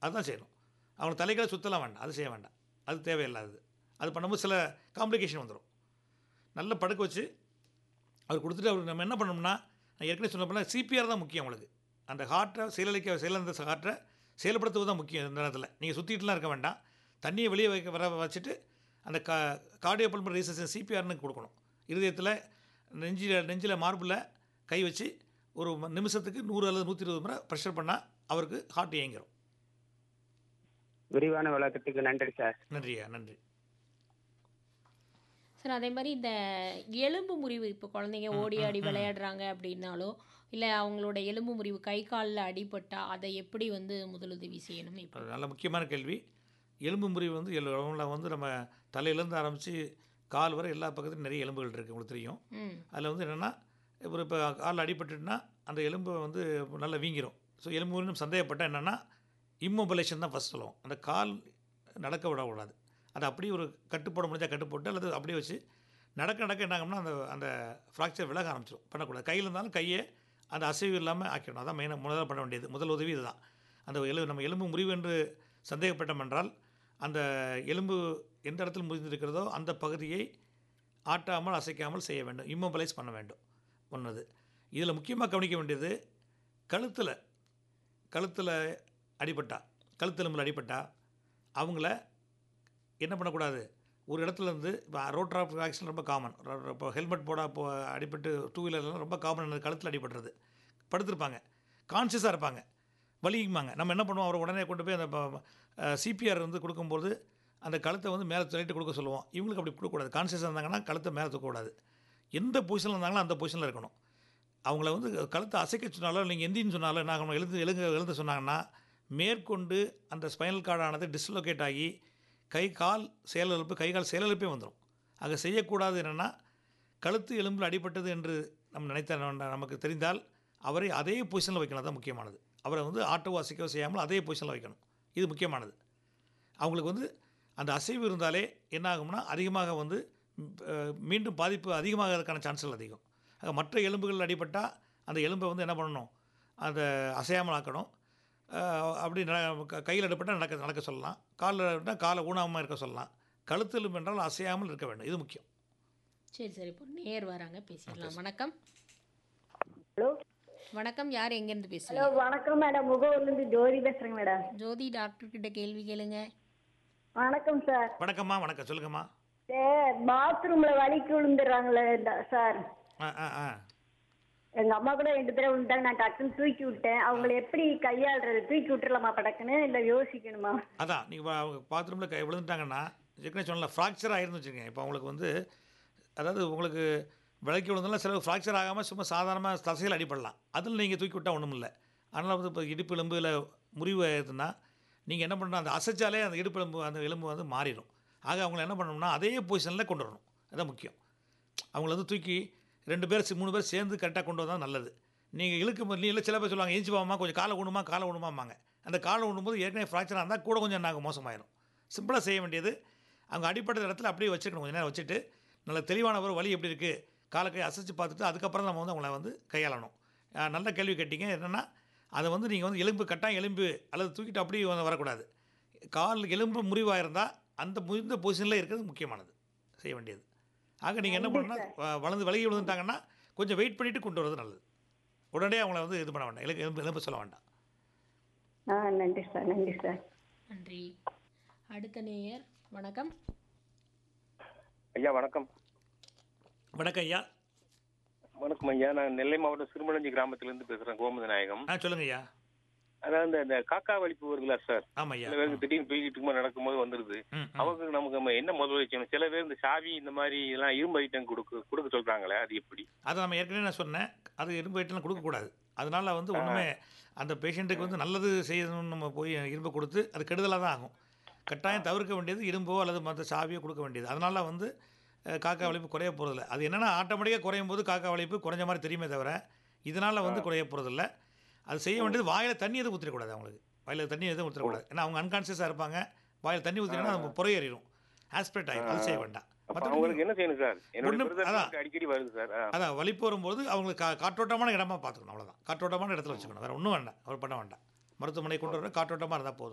அதுதான் செய்யணும் அவங்க தலைகளை சுற்றலாம் வேண்டாம் அது செய்ய வேண்டாம் அது தேவையில்லாதது அது பண்ணும்போது சில காம்ப்ளிகேஷன் வந்துடும் நல்ல படுக்க வச்சு அவர் கொடுத்துட்டு அவருக்கு நம்ம என்ன பண்ணோம்னா நான் ஏற்கனவே சொன்ன போல சிபிஆர் தான் முக்கியம் உங்களுக்கு அந்த ஹார்ட்டை செயலளிக்க செயலந்த ஹார்ட்டை செயல்படுத்துவது தான் முக்கியம் இந்த நேரத்தில் நீங்கள் சுற்றிட்டுலாம் இருக்க வேண்டாம் தண்ணியை வெளியே வைக்க வர வச்சுட்டு அந்த கா கார்டியோ பல்மர் ரீசர்ச் சிபிஆர்னு கொடுக்கணும் இருதயத்தில் நெஞ்சில் நெஞ்சில் மார்பில் கை வச்சு ஒரு ம- நிமிஷத்துக்கு நூறு அல்லது நூற்றி இருபது முறை ப்ரெஷர் பண்ணால் அவருக்கு ஹார்ட் இயங்கிரும் விரிவான விளக்கத்துக்கு நன்றி சார் நன்றியா நன்றி சார் அதே மாதிரி இந்த எலும்பு முறிவு இப்போ குழந்தைங்க ஓடி ஆடி விளையாடுறாங்க அப்படின்னாலோ இல்லை அவங்களோட எலும்பு முறிவு கை காலில் அடிபட்டா அதை எப்படி வந்து முதலுதவி செய்யணும் இப்போ அது நல்ல முக்கியமான கேள்வி எலும்பு முறிவு வந்து எல்லாம் வந்து நம்ம தலையிலேருந்து ஆரம்பித்து கால் வரை எல்லா பக்கத்துலையும் நிறைய எலும்புகள் இருக்குது உங்களுக்கு தெரியும் ம் அதில் வந்து என்னென்னா ஒரு இப்போ காலில் அடிபட்டுட்டுனா அந்த எலும்பு வந்து நல்லா வீங்கிரும் ஸோ எலும்பு முறிவும் சந்தேகப்பட்டால் என்னென்னா இம்மொபலைசேஷன் தான் ஃபஸ்ட் சொல்லுவோம் அந்த கால் நடக்க விடக்கூடாது அதை அப்படியே ஒரு கட்டு போட முடிஞ்சால் கட்டு போட்டு அல்லது அப்படியே வச்சு நடக்க நடக்க என்ன ஆகும்னா அந்த அந்த ஃப்ராக்சர் விலக ஆரம்பிச்சிடும் பண்ணக்கூடாது கையில் இருந்தாலும் கையை அந்த அசைவு இல்லாமல் ஆக்கிடணும் அதான் மெயினாக முதல்ல பண்ண வேண்டியது முதல் உதவி இதுதான் அந்த எலும்பு நம்ம எலும்பு முறிவு என்று சந்தேகப்பட்டோம் என்றால் அந்த எலும்பு எந்த இடத்துல முறிந்திருக்கிறதோ அந்த பகுதியை ஆட்டாமல் அசைக்காமல் செய்ய வேண்டும் இம்மொபலைஸ் பண்ண வேண்டும் ஒன்றது இதில் முக்கியமாக கவனிக்க வேண்டியது கழுத்தில் கழுத்தில் அடிபட்டா கழுத்தெலும்பில் அடிபட்டா அவங்கள என்ன பண்ணக்கூடாது ஒரு இடத்துல இருந்து இப்போ ரோட் டிராஃபிக் ஆக்சிடென்ட் ரொம்ப காமன் இப்போ ஹெல்மெட் போட போ அடிபட்டு டூ வீலர்லாம் ரொம்ப காமன் கழுத்தில் அடிபடுறது படுத்திருப்பாங்க கான்சியஸாக இருப்பாங்க வலிக்குமாங்க நம்ம என்ன பண்ணுவோம் அவரை உடனே கொண்டு போய் அந்த சிபிஆர் வந்து கொடுக்கும்போது அந்த கழுத்தை வந்து மேலே தள்ளிட்டு கொடுக்க சொல்லுவோம் இவங்களுக்கு அப்படி கொடுக்கக்கூடாது கான்சியஸாக இருந்தாங்கன்னா கழுத்தை மேலே தூக்கக்கூடாது எந்த பொசிஷனில் இருந்தாங்களோ அந்த பொசிஷனில் இருக்கணும் அவங்கள வந்து கழுத்தை அசைக்க சொன்னாலோ நீங்கள் எந்தின்னு சொன்னாலோ என்ன ஆகணும் எழுந்து எழுங்க எழுந்து சொன்னாங்கன்னா மேற்கொண்டு அந்த ஸ்பைனல் கார்டானது டிஸ்லோகேட் ஆகி கை கால் செயலிழப்பு கை கால் செயலிழப்பே வந்துடும் ஆக செய்யக்கூடாது என்னென்னா கழுத்து எலும்பில் அடிபட்டது என்று நம்ம நினைத்த நம்ம- நமக்கு தெரிந்தால் அவரை அதே பொசிஷனில் வைக்கணும் தான் முக்கியமானது அவரை வந்து ஆட்டோ அசைக்கவோ செய்யாமல் அதே பொசிஷனில் வைக்கணும் இது முக்கியமானது அவங்களுக்கு வந்து அந்த அசைவு இருந்தாலே என்ன ஆகும்னா அதிகமாக வந்து ம், அஹ், மீண்டும் பாதிப்பு அதிகமாகிறதுக்கான சான்ஸ்கள் அதிகம் ஆக மற்ற எலும்புகள் அடிபட்டால் அந்த எலும்பை வந்து என்ன பண்ணணும் அந்த அசையாமல் ஆக்கணும் அஹ், அப்படி ந க- கையில் அடிபட்டால் நடக்க நடக்க சொல்லலாம் காலில் அடிபட்டால் காலை ஊனாமல் இருக்க சொல்லலாம் கழுத்து எலும்பு என்றால் அசையாமல் இருக்க வேண்டும் இது முக்கியம் சரி சரி இப்போ நேர் வராங்க பேசிடலாம் வணக்கம் ஹலோ வணக்கம் யார் எங்கேருந்து ஹலோ பேசுறீங்க வணக்கம் மேடம் முகவூர்லேருந்து ஜோதி பேசுகிறேங்க மேடம் ஜோதி டாக்டர் கிட்ட கேள்வி கேளுங்க வணக்கம் சார் வணக்கம்மா வணக்கம் சொல்லுங்கம்மா சார் பாத்ரூமில் வலிக்கு விழுந்துடுறாங்களே ட- சார் ஆ ஆ ஆ எங்கள் அம்மா கூட ரெண்டு பேரும் விழுந்தாங்க நான் டக்குன்னு தூக்கி விட்டேன் அவங்கள எப்படி கையாளுறது தூக்கி விட்டுறலாமா படக்குன்னு இல்லை யோசிக்கணுமா அதான் நீங்கள் அவங்க பாத்ரூமில் கை விழுந்துட்டாங்கன்னா ஏற்கனவே சொன்னல ஃப்ராக்சர் ஆயிருன்னு வச்சுக்கோங்க இப்போ அவங்களுக்கு வந்து அதாவது உங்களுக்கு விளக்கி விழுந்தாலும் சில ஃப்ராக்சர் ஆகாமல் சும்மா சாதாரணமாக தசையில் அடிபடலாம் அதில் நீங்கள் தூக்கி விட்டால் ஒன்றும் இல்லை அதனால் வந்து இப்போ இடுப்பு எலும்பில் முறிவு ஆயிருதுன்னா நீங்கள் என்ன பண்ணணும் அந்த அசைச்சாலே அந்த இடுப்பு எலும்பு அந்த எலும்பு வந்து மாறிடும் ஆக அவங்கள என்ன பண்ணணும்னா அதே பொசிஷனில் கொண்டு வரணும் அதான் முக்கியம் அவங்கள வந்து தூக்கி ரெண்டு பேர் சி- மூணு பேர் சேர்ந்து கரெக்டாக கொண்டு வந்தால் நல்லது நீங்கள் இழுக்கும் போது நீ இல்லை சில பேர் சொல்லுவாங்க ஏஞ்சி போகாமா கொஞ்சம் காலை ஊணுமா காலை ஊணுமாம்பாங்க அந்த காலை ஊணும்போது ஏற்கனவே ஃப்ராக்சராக இருந்தால் கூட கொஞ்சம் நாங்கள் மோசமாயிரும் சிம்பிளாக செய்ய வேண்டியது அவங்க அடிப்பட்ட இடத்துல அப்படியே வச்சுக்கணும் கொஞ்சம் நேரம் வச்சுட்டு நல்ல தெளிவான ஒரு வழி எப்படி இருக்குது காலை கை அசைச்சு பார்த்துட்டு அதுக்கப்புறம் நம்ம வந்து அவங்கள வந்து கையாளணும் அஹ் நல்ல கேள்வி கேட்டீங்க என்னென்னா அதை வந்து நீங்கள் வந்து எலும்பு கட்டாயம் எலும்பு அல்லது தூக்கிட்டு அப்படியே வந்து வரக்கூடாது கால் எலும்பு முறிவாக இருந்தால் அந்த முறிந்த பொசிஷனில் இருக்கிறது முக்கியமானது செய்ய வேண்டியது ஆக நீங்கள் என்ன பண்ணணும்னா வ- வளர்ந்து விலகி விழுந்துட்டாங்கன்னா கொஞ்சம் வெயிட் பண்ணிவிட்டு கொண்டு வரது நல்லது உடனே அவங்கள வந்து இது பண்ண வேண்டாம் எலும்பு எலும்பு எலும்பு சொல்ல வேண்டாம் ஆ நன்றி சார் நன்றி சார் நன்றி அடுத்த நேயர் வணக்கம் ஐயா வணக்கம் வணக்கம் ஐயா வணக்கம் ஐயா நான் நெல்லை மாவட்டம் சிறுமலஞ்சி கிராமத்திலிருந்து பேசுறேன் கோமதி நாயகம் ஆ சொல்லுங்க ஐயா அதாவது இந்த- இந்த காக்கா வலிப்பு வருங்களா சார் ஆமாம் ஐயா சில பேருக்கு திடீர்னு தூக்கிட்டு இருக்கும்போது நடக்கும்போது வந்துருது ம் ம். அவங்க நமக்கு நம்ம என்ன முதல் வைக்கணும் சில பேர் இந்த சாவி இந்த மாதிரி இதெல்லாம் இரும்பு ஐட்டம் கொடுக்க கொடுக்க சொல்றாங்களே அது எப்படி அதை நம்ம ஏற்கனவே நான் சொன்னேன் அது இரும்பு ஐட்டம்லாம் கொடுக்கக்கூடாது அதனால வந்து ஒன்றுமே அந்த பேஷண்ட்டுக்கு வந்து நல்லது செய்யணும்னு நம்ம போய் இரும்பு கொடுத்து அது கெடுதலாக தான் ஆகும் கட்டாயம் தவிர்க்க வேண்டியது இரும்போ அல்லது மற்ற சாவியோ கொடுக்க வேண்டியது அதனால வந்து அஹ், காக்கா வலிப்பு குறைய போகிறதில்ல அது என்னென்னா ஆட்டோமேட்டிக்காக குறையும் போது காக்கா வலிப்பு குறைஞ்ச மாதிரி தெரியுமே தவிர இதனால் வந்து குறைய போகிறதில்ல அது செய்ய வேண்டியது வாயில் தண்ணி எதுவும் ஊற்றிடக்கூடாது அவங்களுக்கு வாயில் தண்ணி எதுவும் ஊற்றிடக்கூடாது ஏன்னா அவங்க அன்கான்சியஸாக இருப்பாங்க வாயில் தண்ணி ஊற்றினா அது புறையேறிடும் ஆஸ்பிரேட் ஆகிடும் அது செய்ய வேண்டாம் அப்ப மற்றபடி அவங்களுக்கு என்ன செய்யணும் சார் என்னோட ஒண்ணும் பிரதர் அதான். அடிக்கடி வருது சார் ஆ. அதான் வலிப்பு வரும்போது அவங்களுக்கு கா காற்றோட்டமான இடமா பார்த்துக்கணும் அவ்வளோதான் காற்றோட்டமான இடத்துல வச்சுக்கணும் வேறு ஒன்றும் வேண்டாம் அவர் பண்ண வேண்டாம் மருத்துவமனை கொண்டு வர காற்றோட்டமாக இருந்தால் போதும்